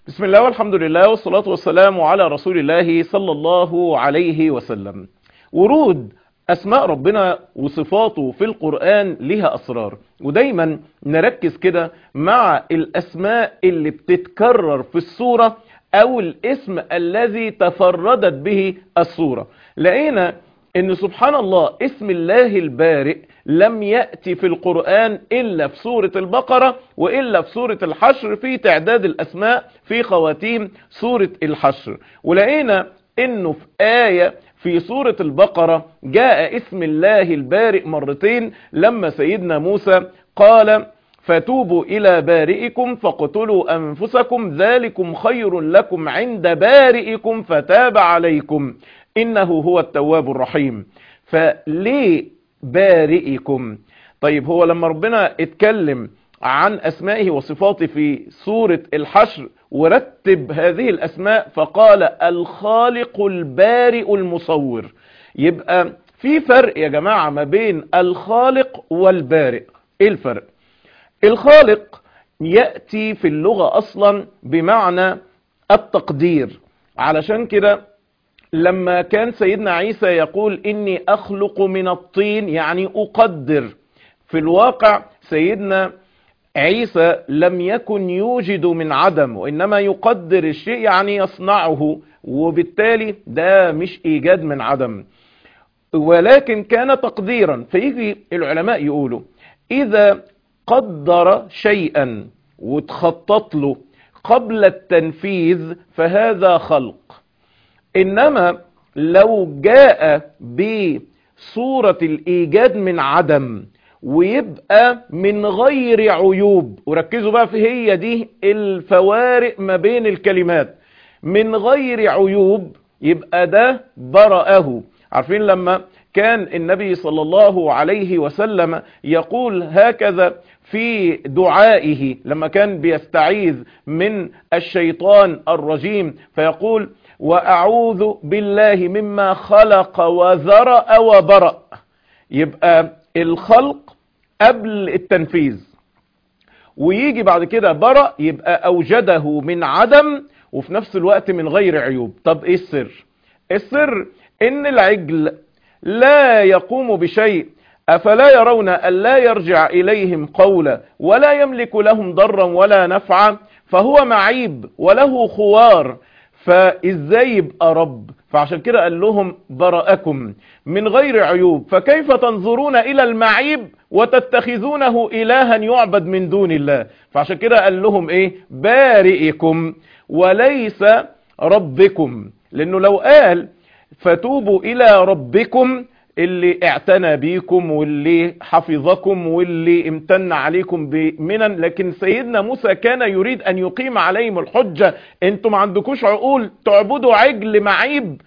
بسم الله والحمد لله والصلاة والسلام على رسول الله صلى الله عليه وسلم ورود أسماء ربنا وصفاته في القرآن لها أسرار ودايما نركز كده مع الأسماء اللي بتتكرر في السورة أو الاسم الذي تفردت به السورة لقينا ان سبحان الله اسم الله البارئ لم يأتي في القرآن إلا في سورة البقرة وإلا في سورة الحشر في تعداد الأسماء في خواتيم سورة الحشر ولقينا انه في آية في سورة البقرة جاء اسم الله البارئ مرتين لما سيدنا موسى قال فتوبوا إلى بارئكم فاقتلوا أنفسكم ذلكم خير لكم عند بارئكم فتاب عليكم إنه هو التواب الرحيم فليه بارئكم طيب هو لما ربنا اتكلم عن أسمائه وصفاته في سورة الحشر ورتب هذه الأسماء فقال الخالق البارئ المصور يبقى في فرق يا جماعة ما بين الخالق والبارئ ايه الفرق الخالق يأتي في اللغة أصلا بمعنى التقدير علشان كده لما كان سيدنا عيسى يقول إني أخلق من الطين يعني أقدر في الواقع سيدنا عيسى لم يكن يوجد من عدم وإنما يقدر الشيء يعني يصنعه وبالتالي ده مش إيجاد من عدم ولكن كان تقديرا فيجي العلماء يقولوا إذا قدر شيئا وتخطط له قبل التنفيذ فهذا خلق إنما لو جاء بصورة الإيجاد من عدم ويبقى من غير عيوب وركزوا بقى في هي دي الفوارق ما بين الكلمات من غير عيوب يبقى ده برأه عارفين لما كان النبي صلى الله عليه وسلم يقول هكذا في دعائه لما كان بيستعيذ من الشيطان الرجيم فيقول وأعوذ بالله مما خلق وذرأ وبرأ يبقى الخلق قبل التنفيذ ويجي بعد كده برأ يبقى أوجده من عدم وفي نفس الوقت من غير عيوب طب ايه السر السر ان العجل لا يقوم بشيء أفلا يرون أن لا يرجع إليهم قولا ولا يملك لهم ضرا ولا نفعا فهو معيب وله خوار فإزاي يبقى رب فعشان كده قال لهم برأكم من غير عيوب فكيف تنظرون إلى المعيب وتتخذونه إلها يعبد من دون الله فعشان كده قال لهم إيه بارئكم وليس ربكم لأنه لو قال فتوبوا إلى ربكم اللي اعتنى بيكم واللي حفظكم واللي امتن عليكم بمنن لكن سيدنا موسى كان يريد ان يقيم عليهم الحجة انتم ما عندكوش عقول تعبدوا عجل معيب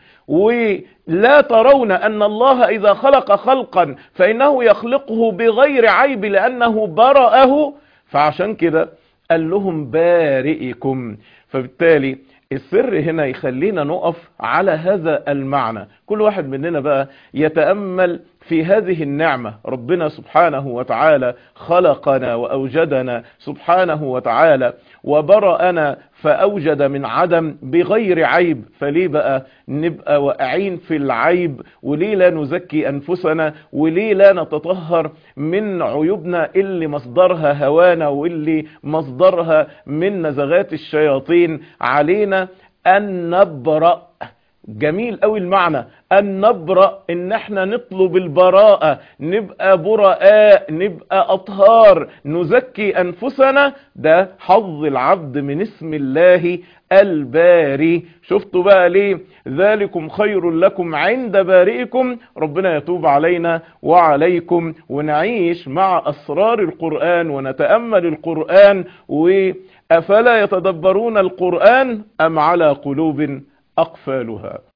ولا ترون ان الله اذا خلق خلقا فانه يخلقه بغير عيب لانه برأه فعشان كده قال لهم بارئكم فبالتالي السر هنا يخلينا نقف على هذا المعنى كل واحد مننا بقى يتأمل في هذه النعمة ربنا سبحانه وتعالى خلقنا وأوجدنا سبحانه وتعالى وبرأنا فأوجد من عدم بغير عيب فليه بقى نبقى واقعين في العيب وليه لا نزكي أنفسنا وليه لا نتطهر من عيوبنا اللي مصدرها هوانا واللي مصدرها من نزغات الشياطين علينا أن نبرأ جميل قوي المعنى ان نبرأ ان احنا نطلب البراءة نبقى براء نبقى اطهار نزكي انفسنا ده حظ العبد من اسم الله الباري شفتوا بقى ليه ذلكم خير لكم عند بارئكم ربنا يتوب علينا وعليكم ونعيش مع اسرار القرآن ونتأمل القرآن وافلا يتدبرون القرآن ام على قلوب أقفالها